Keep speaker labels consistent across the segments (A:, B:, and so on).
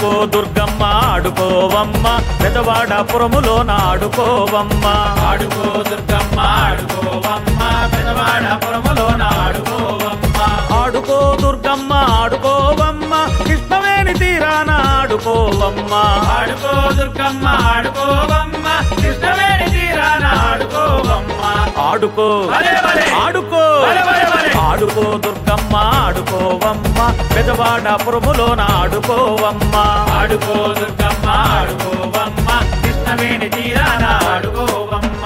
A: ఆడుకో దుర్గమ్మ ఆడుకోవమ్మ పెదవాడ పురములోన ఆడుకోవమ్మ
B: ఆడుకో దుర్గమ్మ ఆడుకోవమ్మ పెదవాడ పురములోన ఆడుకోవమ్మ
A: ఆడుకో దుర్గమ్మ ఆడుకోవమ్మ కృష్ణవేణి తీరాన ఆడుకోవమ్మ
B: ఆడుకో దుర్గమ్మ ఆడుకోవమ్మ కృష్ణవేణి తీరాన ఆడుకోవమ్మ
A: ఆడుకో
B: భలే, భలే.
A: ఆడుకో
B: భలే, భలే, భలే.
A: ఆడుకో దుర్గమ్మ ఆడుకోవమ్మ పెదవాడ పురములోన ఆడుకోవమ్మ
B: ఆడుకో దుర్గమ్మ ఆడుకోవమ్మ కృష్ణవేణి తీరాన ఆడుకోవమ్మ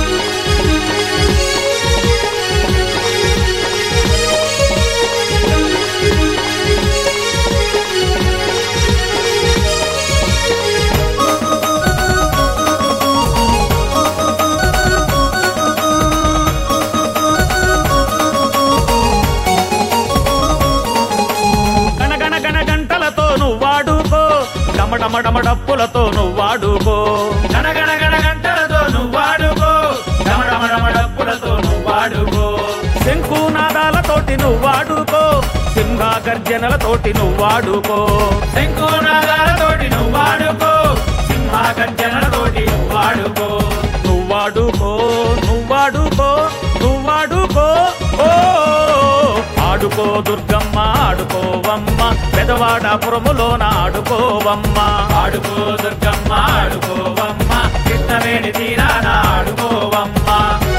A: గణగణ గణ గంటలతో నువ్వాడుకో డమడమడమ డప్పులతో నువ్వాడుకో
B: గణగణ గణ గంటలతో నువ్వాడుకో డమడమడమ డప్పులతో నువ్వాడుకో
A: శంకునాదాలతోటి నువ్వాడుకో సింహ గర్జనలతోటి నువ్వాడుకో
B: శంకునాదాలతోటి నువ్వాడుకో సింహ గర్జనలతోటి నువ్వాడుకో
A: నువ్వాడుకో నువ్వాడుకో నువ్వాడుకో ఓ ఆడుకో దుర్గమ్మ ఆడుకోవమ్మ పెదవాడ పురములోన ఆడుకోవమ్మ
B: ఆడుకో దుర్గమ్మ ఆడుకోవమ్మ కృష్ణవేణి తీరాన ఆడుకోవమ్మ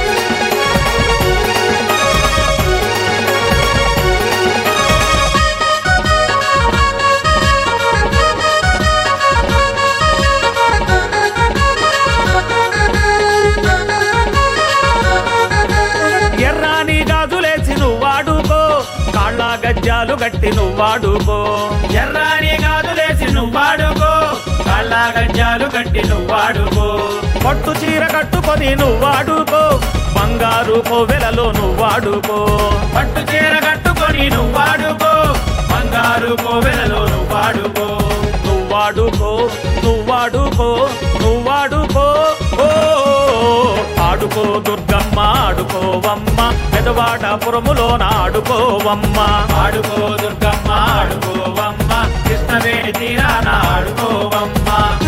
A: ఎర్రాని గాజులేసి నువ్వాడుకో కాళ్ళ గజ్జాలు గట్టి నువ్వాడుకో
B: ఎర్రాని గాజులేసి నువ్వాడుకో కళ్ళ గజ్జాలు కట్టి నువ్వాడుకో
A: పట్టు చీర కట్టుకొని నువ్వాడుకో బంగారు కోవెలలో నువ్వాడుకో
B: పట్టు చీర కట్టుకొని నువ్వాడుకో బంగారు కోవెలలో నువ్వాడుకో
A: నువ్వాడుకో నువ్వాడుకో నువ్వాడుకో ఓ ఆడుకో దుర్గమ్మ ఆడుకోవమ్మ పెదవాడ పురములోన ఆడుకోవమ్మ
B: ఆడుకో దుర్గమ్మ ఆడుకోవమ్మ కృష్ణవేణి తీరాన ఆడుకోవమ్మ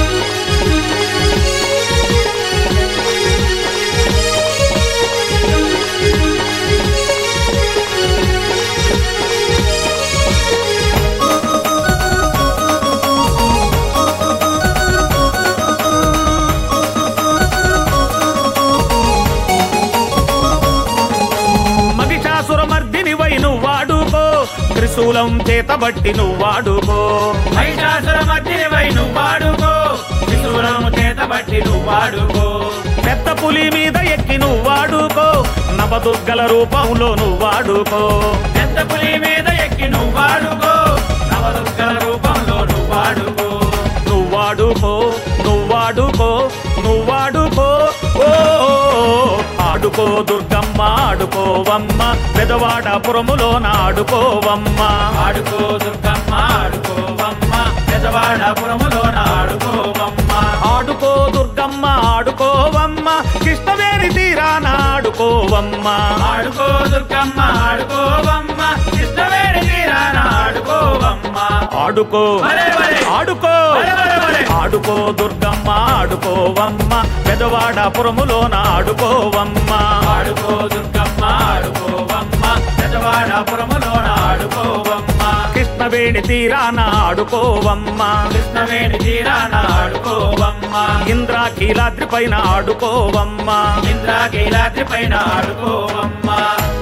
A: మగిషాసుర మర్దిని వై నువ్వాడుకో త్రిశూలం చేతబట్టి నువ్వాడుకో
B: మహిషాసుర మధ్యవై నువ్వాడుకో శిశువులము చేత బట్టి నువ్వాడుకో
A: పెద్ద పులి మీద ఎక్కి నువ్వాడుకో నవదుర్గల రూపంలో నువ్వాడుకో
B: పెద్ద పులి మీద ఎక్కి నువ్వాడుకో నవదుర్గల రూపంలో నువ్వాడుకో
A: నువ్వాడుకో నువ్వాడుకో నువ్వాడుకో ఓ ఆడుకో దుర్గమ్మ ఆడుకోవమ్మ పెదవాడ పురములోన ఆడుకోవమ్మ
B: ఆడుకో దుర్గమ్మ ఆడుకోవమ్మ పెదవాడపురములోన ఆడుకోవమ్మ
A: ఆడుకో దుర్గమ్మ ఆడుకోవమ్మ కృష్ణవేణి తీరాన ఆడుకోవమ్మ
B: ఆడుకో దుర్గమ్మ ఆడుకోవమ్మ కృష్ణవేణి తీరాన ఆడుకోవమ్మ
A: ఆడుకో
B: భలే, భలే.
A: ఆడుకో
B: భలే, భలే, భలే.
A: ఆడుకో దుర్గమ్మ ఆడుకోవమ్మ పెదవాడ పురములోన ఆడుకోవమ్మ
B: ఆడుకో దుర్గమ్మ ఆడుకోవమ్మ పెదవాడపురములోన ఆడుకోవమ్మ
A: కృష్ణవేణి తీరాన ఆడుకోవమ్మ
B: కృష్ణవేణి తీరాన ఆడుకోవమ్మ
A: ఇంద్రాకీలాద్రి పైన ఆడుకోవమ్మ
B: ఇంద్రాకీలాద్రి పైన ఆడుకోవమ్మ